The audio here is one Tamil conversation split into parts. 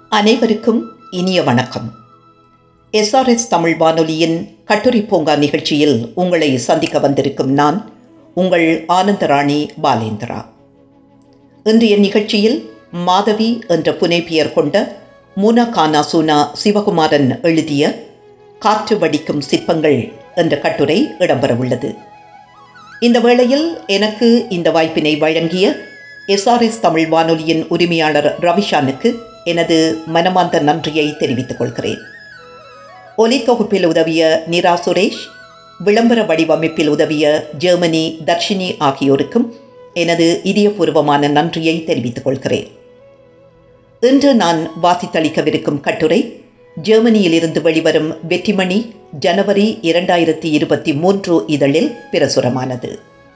அனைவருக்கும் இனிய வணக்கம் எஸ்ஆர்எஸ் தமிழ் வானொலியின் கட்டுரை பூங்கா நிகழ்ச்சியில் உங்களை சந்திக்க வந்திருக்கும் நான் உங்கள் ஆனந்தராணி பாலேந்திரா இன்றைய நிகழ்ச்சியில் மாதவி என்ற புனைப்பெயர் கொண்ட முனா கானா சூனா சிவகுமாரன் எழுதிய காற்று வடிக்கும் சிற்பங்கள் என்ற கட்டுரை இடம்பெறவுள்ளது இந்த வேளையில் எனக்கு இந்த வாய்ப்பினை வழங்கிய எஸ்ஆர்எஸ் தமிழ் வானொலியின் உரிமையாளர் ரவிஷானுக்கு எனது மனமார்ந்த நன்றியை தெரிவித்துக் கொள்கிறேன் ஒலி தொகுப்பில் உதவிய நிரா சுரேஷ் விளம்பர வடிவமைப்பில் உதவிய ஜெர்மனி தர்ஷினி ஆகியோருக்கும் எனது இதயபூர்வமான நன்றியை தெரிவித்துக் கொள்கிறேன் இன்று நான் வாசித்தளிக்கவிருக்கும் கட்டுரை ஜெர்மனியிலிருந்து வெளிவரும் வெற்றிமணி ஜனவரி இரண்டாயிரத்தி இருபத்தி மூன்று இதழில் பிரசுரமானது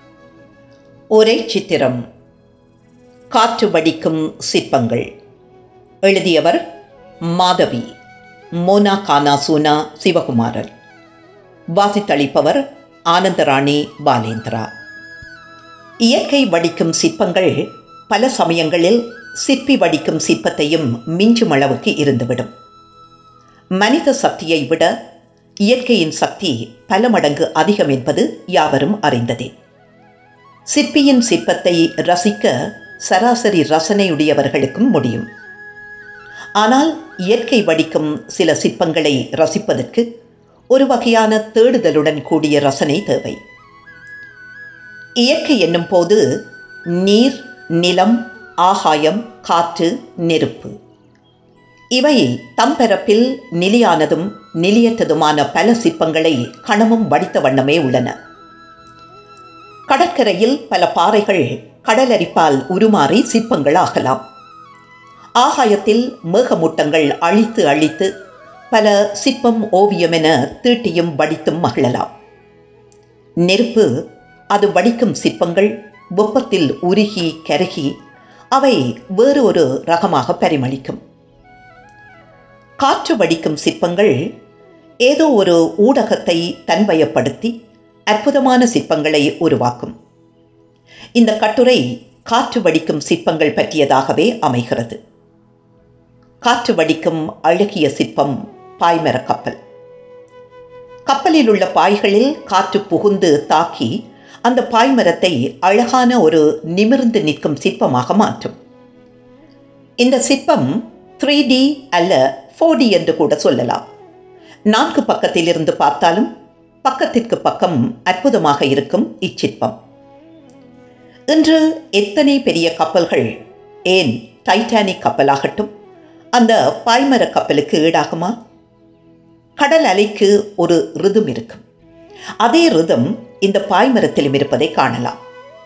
ஒரே சித்திரம் காற்று வடிக்கும் சிற்பங்கள் எழுதியவர் மாதவி மோனா கானா சூனா சிவகுமாரன் வாசித்தளிப்பவர் ஆனந்தராணி பாலேந்திரா இயற்கை வடிக்கும் சிற்பங்கள் பல சமயங்களில் சிற்பி வடிக்கும் சிற்பத்தையும் மிஞ்சும் அளவுக்கு இருந்துவிடும் மனித சக்தியை விட இயற்கையின் சக்தி பல மடங்கு அதிகம் என்பது யாவரும் அறிந்ததே சிற்பியின் சிற்பத்தை ரசிக்க சராசரி ரசனையுடையவர்களுக்கும் முடியும் ஆனால் இயற்கை வடிக்கும் சில சிற்பங்களை ரசிப்பதற்கு ஒரு வகையான தேடுதலுடன் கூடிய ரசனை தேவை இயற்கை என்னும் போது நீர் நிலம் ஆகாயம் காற்று நெருப்பு இவை தம்பரப்பில் நிலையானதும் நிலையற்றதுமான பல சிற்பங்களை கணமும் வடித்த வண்ணமே உள்ளன கடற்கரையில் பல பாறைகள் கடலரிப்பால் உருமாறி சிற்பங்கள் ஆகலாம் ஆகாயத்தில் மேகமூட்டங்கள் அழித்து அழித்து பல சிற்பம் ஓவியம் என தீட்டியும் வடித்தும் மகிழலாம் நெருப்பு அது வடிக்கும் சிற்பங்கள் வெப்பத்தில் உருகி கருகி அவை வேறு ஒரு ரகமாக பரிமளிக்கும் காற்று வடிக்கும் சிற்பங்கள் ஏதோ ஒரு ஊடகத்தை தன்வயப்படுத்தி அற்புதமான சிற்பங்களை உருவாக்கும் இந்த கட்டுரை காற்று வடிக்கும் சிற்பங்கள் பற்றியதாகவே அமைகிறது காற்று வடிக்கும் அழகிய சிற்பம் பாய்மர கப்பல் கப்பலில் உள்ள பாய்களில் காற்று புகுந்து தாக்கி அந்த பாய்மரத்தை அழகான ஒரு நிமிர்ந்து நிற்கும் சிற்பமாக மாற்றும் இந்த சிற்பம் த்ரீ டி அல்ல ஃபோர் டி என்று கூட சொல்லலாம் நான்கு பக்கத்தில் இருந்து பார்த்தாலும் பக்கத்திற்கு பக்கம் அற்புதமாக இருக்கும் இச்சிற்பம் இன்று எத்தனை பெரிய கப்பல்கள் ஏன் டைட்டானிக் கப்பலாகட்டும் அந்த பாய்மர கப்பலுக்கு ஈடாகுமா கடல் அலைக்கு ஒரு ரிதம் இருக்கும் அதே ரிதம் இந்த பாய்மரத்திலும் இருப்பதை காணலாம்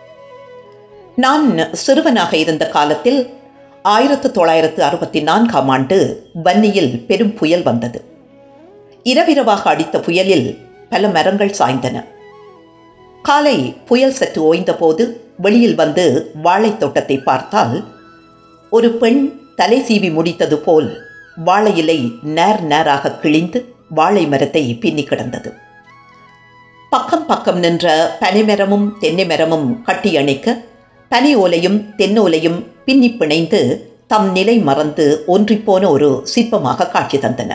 நான் சிறுவனாக இருந்த காலத்தில் ஆயிரத்து தொள்ளாயிரத்து அறுபத்தி நான்காம் ஆண்டு வன்னியில் பெரும் புயல் வந்தது இரவிரவாக அடித்த புயலில் பல மரங்கள் சாய்ந்தன காலை புயல் சற்று ஓய்ந்தபோது வெளியில் வந்து வாழைத் தோட்டத்தை பார்த்தால் ஒரு பெண் தலை சீவி முடித்தது போல் வாழை இலை நேர் நேராக கிழிந்து வாழை மரத்தை பின்னி கிடந்தது பக்கம் பக்கம் நின்ற பனைமரமும் தென்னை மரமும் கட்டி அணைக்க பனை ஓலையும் தென்னோலையும் பின்னி பிணைந்து தம் நிலை மறந்து ஒன்றிப்போன ஒரு சிற்பமாக காட்சி தந்தன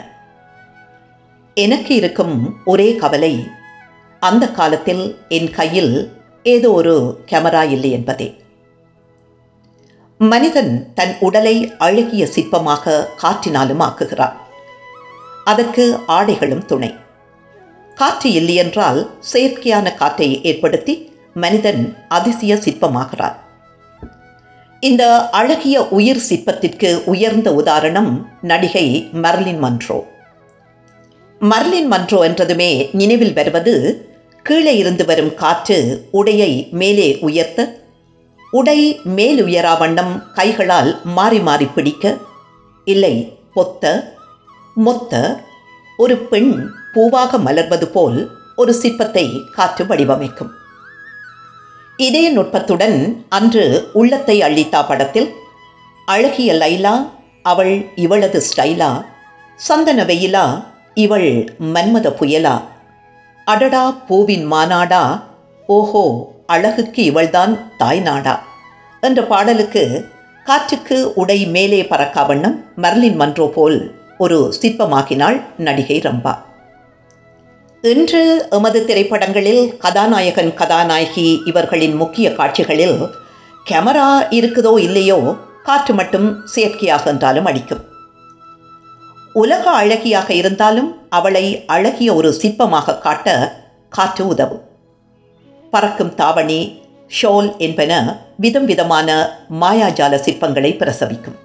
எனக்கு இருக்கும் ஒரே கவலை அந்த காலத்தில் என் கையில் ஏதோ ஒரு கேமரா இல்லை என்பதே மனிதன் தன் உடலை அழகிய சிற்பமாக காற்றினாலும் ஆக்குகிறான் அதற்கு ஆடைகளும் துணை காற்று இல்லையென்றால் செயற்கையான காற்றை ஏற்படுத்தி மனிதன் அதிசய சிற்பமாகிறான் இந்த அழகிய உயிர் சிற்பத்திற்கு உயர்ந்த உதாரணம் நடிகை மர்லின் மன்றோ மர்லின் மன்றோ என்றதுமே நினைவில் வருவது கீழே இருந்து வரும் காற்று உடையை மேலே உயர்த்த உடை மேலுயரா வண்ணம் கைகளால் மாறி மாறி பிடிக்க இல்லை பொத்த மொத்த ஒரு பெண் பூவாக மலர்வது போல் ஒரு சிற்பத்தை காற்று வடிவமைக்கும் இதே நுட்பத்துடன் அன்று உள்ளத்தை அள்ளித்தா படத்தில் அழகிய லைலா அவள் இவளது ஸ்டைலா சந்தன வெயிலா இவள் மன்மத புயலா அடடா பூவின் மாநாடா ஓஹோ அழகுக்கு இவள்தான் தாய் நாடா என்ற பாடலுக்கு காற்றுக்கு உடை மேலே பறக்கா வண்ணம் மர்லின் மன்றோ போல் ஒரு சிற்பமாக்கினாள் நடிகை ரம்பா இன்று எமது திரைப்படங்களில் கதாநாயகன் கதாநாயகி இவர்களின் முக்கிய காட்சிகளில் கேமரா இருக்குதோ இல்லையோ காற்று மட்டும் செயற்கையாக என்றாலும் அடிக்கும் உலக அழகியாக இருந்தாலும் அவளை அழகிய ஒரு சிற்பமாக காட்ட காற்று உதவும் பறக்கும் தாவணி ஷோல் என்பன விதம் விதமான மாயாஜால சிற்பங்களை பிரசவிக்கும்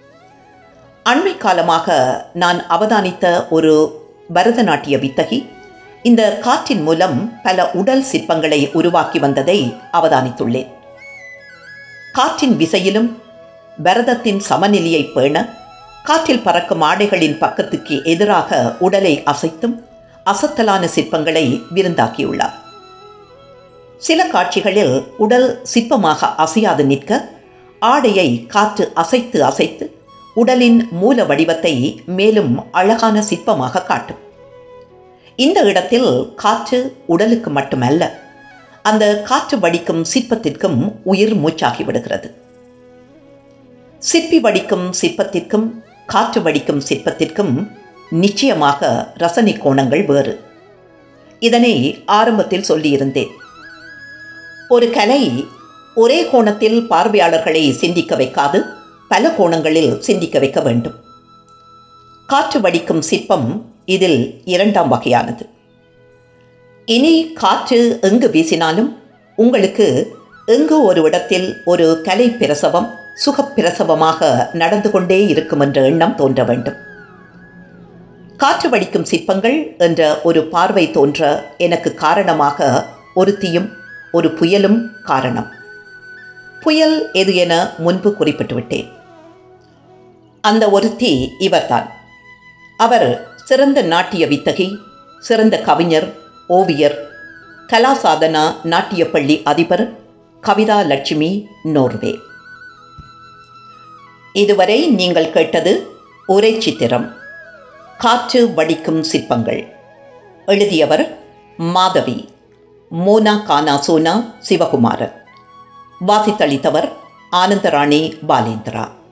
அண்மை காலமாக நான் அவதானித்த ஒரு பரதநாட்டிய வித்தகி இந்த காற்றின் மூலம் பல உடல் சிற்பங்களை உருவாக்கி வந்ததை அவதானித்துள்ளேன் காற்றின் விசையிலும் பரதத்தின் சமநிலையை பேண காற்றில் பறக்கும் ஆடைகளின் பக்கத்துக்கு எதிராக உடலை அசைத்தும் அசத்தலான சிற்பங்களை விருந்தாக்கியுள்ளார் சில காட்சிகளில் உடல் சிற்பமாக அசையாது நிற்க ஆடையை காற்று அசைத்து அசைத்து உடலின் மூல வடிவத்தை மேலும் அழகான சிற்பமாக காட்டும் இந்த இடத்தில் காற்று உடலுக்கு மட்டுமல்ல அந்த காற்று வடிக்கும் சிற்பத்திற்கும் உயிர் மூச்சாகி விடுகிறது சிற்பி வடிக்கும் சிற்பத்திற்கும் காற்று வடிக்கும் சிற்பத்திற்கும் நிச்சயமாக ரசனை கோணங்கள் வேறு இதனை ஆரம்பத்தில் சொல்லியிருந்தேன் ஒரு கலை ஒரே கோணத்தில் பார்வையாளர்களை சிந்திக்க வைக்காது பல கோணங்களில் சிந்திக்க வைக்க வேண்டும் காற்று வடிக்கும் சிற்பம் இதில் இரண்டாம் வகையானது இனி காற்று எங்கு வீசினாலும் உங்களுக்கு எங்கு ஒரு இடத்தில் ஒரு கலை பிரசவம் சுகப்பிரசவமாக நடந்து கொண்டே இருக்கும் என்ற எண்ணம் தோன்ற வேண்டும் காற்று வடிக்கும் சிற்பங்கள் என்ற ஒரு பார்வை தோன்ற எனக்கு காரணமாக ஒருத்தியும் ஒரு புயலும் காரணம் புயல் எது என முன்பு குறிப்பிட்டு விட்டேன் அந்த ஒருத்தி இவர்தான் அவர் சிறந்த நாட்டிய வித்தகி சிறந்த கவிஞர் ஓவியர் கலாசாதனா நாட்டியப்பள்ளி அதிபர் கவிதா லட்சுமி நோர்வே இதுவரை நீங்கள் கேட்டது ஒரே சித்திரம் காற்று வடிக்கும் சிற்பங்கள் எழுதியவர் மாதவி மோனா கானா சோனா சிவகுமாரன் வாசித்தளித்தவர் ஆனந்தராணி பாலேந்திரா